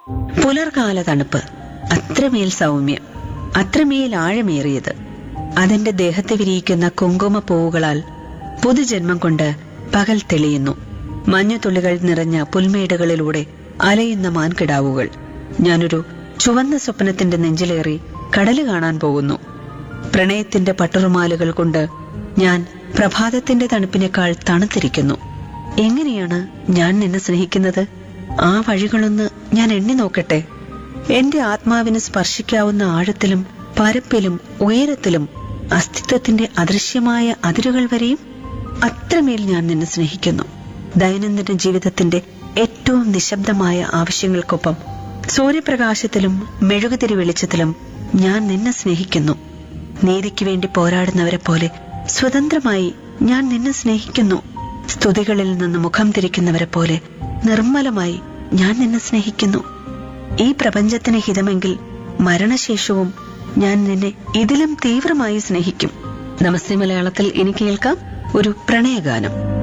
പുലർകാല തണുപ്പ് അത്രമേൽ സൗമ്യം അത്രമേൽ ആഴമേറിയത് അതെന്റെ ദേഹത്തെ വിരിയിക്കുന്ന കുങ്കുമ പൂവുകളാൽ പുതുജന്മം കൊണ്ട് പകൽ തെളിയുന്നു മഞ്ഞുതുള്ളികൾ നിറഞ്ഞ പുൽമേടുകളിലൂടെ അലയുന്ന മാൻകിടാവുകൾ ഞാനൊരു ചുവന്ന സ്വപ്നത്തിന്റെ നെഞ്ചിലേറി കടല് കാണാൻ പോകുന്നു പ്രണയത്തിന്റെ പട്ടുറുമാലുകൾ കൊണ്ട് ഞാൻ പ്രഭാതത്തിന്റെ തണുപ്പിനേക്കാൾ തണുത്തിരിക്കുന്നു എങ്ങനെയാണ് ഞാൻ നിന്നെ സ്നേഹിക്കുന്നത് ആ വഴികളൊന്ന് ഞാൻ എണ്ണി നോക്കട്ടെ എന്റെ ആത്മാവിന് സ്പർശിക്കാവുന്ന ആഴത്തിലും പരപ്പിലും ഉയരത്തിലും അസ്തിത്വത്തിന്റെ അദൃശ്യമായ അതിരുകൾ വരെയും അത്രമേൽ ഞാൻ നിന്നെ സ്നേഹിക്കുന്നു ദൈനംദിന ജീവിതത്തിന്റെ ഏറ്റവും നിശബ്ദമായ ആവശ്യങ്ങൾക്കൊപ്പം സൂര്യപ്രകാശത്തിലും മെഴുകുതിരി വെളിച്ചത്തിലും ഞാൻ നിന്നെ സ്നേഹിക്കുന്നു നീതിക്ക് വേണ്ടി പോരാടുന്നവരെ പോലെ സ്വതന്ത്രമായി ഞാൻ നിന്നെ സ്നേഹിക്കുന്നു സ്തുതികളിൽ നിന്ന് മുഖം തിരിക്കുന്നവരെ പോലെ നിർമ്മലമായി ഞാൻ നിന്നെ സ്നേഹിക്കുന്നു ഈ പ്രപഞ്ചത്തിന് ഹിതമെങ്കിൽ മരണശേഷവും ഞാൻ നിന്നെ ഇതിലും തീവ്രമായി സ്നേഹിക്കും നമസ്തേ മലയാളത്തിൽ ഇനി കേൾക്കാം ഒരു പ്രണയഗാനം